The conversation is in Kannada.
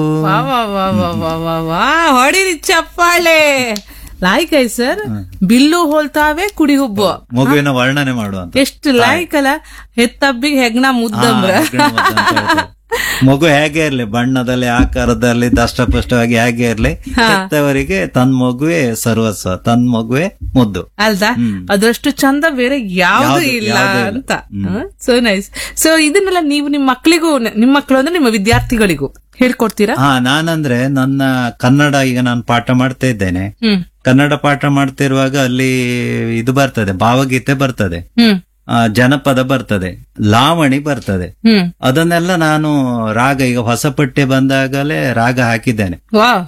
ವಾ ವಾ ವಾ ವಾ ವಾ ವಾ ವಾ ಹೊಡಿರಿ ಚಪ್ಪಾಳೆ ಲಾಯ್ಕ್ ಐ ಸರ್ ಬಿಲ್ಲು ಹೋಲ್ತಾವೆ ಕುಡಿ ಹುಬ್ಬು ಮಗುವಿನ ವರ್ಣನೆ ಮಾಡುವಂತ ಎಷ್ಟು ಲಾಯ್ಕ್ ಅಲ್ಲ ಹೆತ್ತಬ್ಬಿಗೆ ಹೆಗ್ಣ ಮುದ್ದಂಬ್ರ ಮಗು ಹೇಗೆ ಇರ್ಲಿ ಬಣ್ಣದಲ್ಲಿ ಆಕಾರದಲ್ಲಿ ದಷ್ಟಪುಷ್ಟವಾಗಿ ಹೇಗೆ ಇರ್ಲಿ ಹೆತ್ತವರಿಗೆ ತನ್ ಮಗುವೆ ಸರ್ವಸ್ವ ತನ್ ಮಗುವೆ ಮುದ್ದು ಅಲ್ದಾ ಅದಷ್ಟು ಚಂದ ಬೇರೆ ಯಾವ್ದು ಯಾವ್ದು- ಇಲ್ಲ ಯಾವ್ದು ಇಲ್ಲ. ಅಂತ ಸೊ ನೈಸ್ ಸೊ ಇದನ್ನೆಲ್ಲ ನೀವು ನಿಮ್ಮ ಮಕ್ಕಳಿಗೂ ನಿಮ್ಮ ಮಕ್ಕಳು ಅಂದ್ರೆ ನಿಮ್ಮ ವಿದ್ಯಾರ್ಥಿಗಳಿಗೂ ಹೇಳ್ಕೊಡ್ತೀರಾ ಹಾ ನಾನಂದ್ರೆ ನನ್ನ ಕನ್ನಡ ಈಗ ನಾನು ಪಾಠ ಮಾಡ್ತಾ ಇದ್ದೇನೆ ಹ್ಮ್ ಕನ್ನಡ ಪಾಠ ಮಾಡ್ತಿರುವಾಗ ಅಲ್ಲಿ ಇದು ಬರ್ತದೆ ಭಾವಗೀತೆ ಬರ್ತದೆ ಹ್ಮ್ ಆ, ಜನಪದ ಬರ್ತದೆ ಲಾವಣಿ ಬರ್ತದೆ ಹ್ಮ್ ಅದನ್ನೆಲ್ಲ ನಾನು ರಾಗ ಈಗ ಹೊಸ ಪಠ್ಯ ಬಂದಾಗಲೇ ರಾಗ ಹಾಕಿದ್ದೇನೆ ವಾವ್